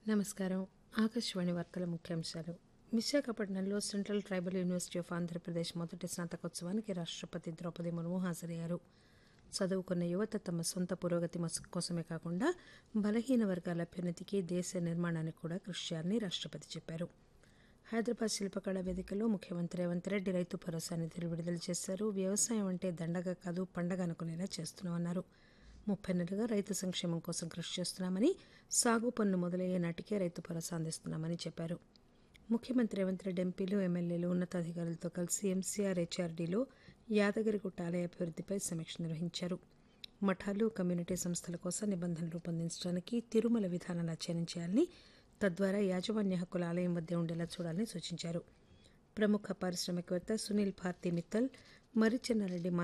నమస్కారం ఆకాశవాణి వార్తల ముఖ్యాంశాలు విశాఖపట్నంలో central tribal university of Andhra Pradesh మొదటి స్నాతకోత్సవానికి రాష్టపతి ద్రౌపది ముర్ము హాజరయ్యారు చదువుకున్న యువత తమ సొంత పురోగతి మస్- కోసమే కాకుండా బలహీన వర్గాల అభ్యున్నతికి దేశ నిర్మాణానికి కూడా కృషి చేయాలని రాష్టపతి చెప్పారు హైదరాబాద్ శిల్పకళా వేదికలో ముఖ్యమంత్రి రేవంత్ రెడ్డి రైతు భరోసా నిధులు విడుదల చేశారు వ్యవసాయం అంటే దండగ కాదు పండగ అనుకునేలా చేస్తున్నామన్నారు ముప్పై నెలలుగా రైతు సంక్షేమం కోసం కృషి చేస్తున్నామని సాగు పన్ను మొదలయ్యే నాటికే రైతు భరోసా అందిస్తున్నామని చెప్పారు ముఖ్యమంత్రి రేవంత్ రెడ్డి ఎంపీలు ఎమ్మెల్యేలు ఉన్నతాధికారులతో కలిసి ఎంసీఆర్ హెచ్ఆర్డీలో యాదగిరిగుట్ట ఆలయ అభివృద్ధిపై సమీక్ష నిర్వహించారు మఠాలు కమ్యూనిటీ సంస్థల కోసం నిబంధనలు రూపొందించడానికి తిరుమల విధానాన్ని అధ్యయనం చేయాలని తద్వారా యాజమాన్య హక్కుల ఆలయం వద్దే ఉండేలా చూడాలని సూచించారు ప్రముఖ పారిశ్రామికవేత్త సునీల్ భారతి మిత్తల్ మరిచెన్నారెడ్డి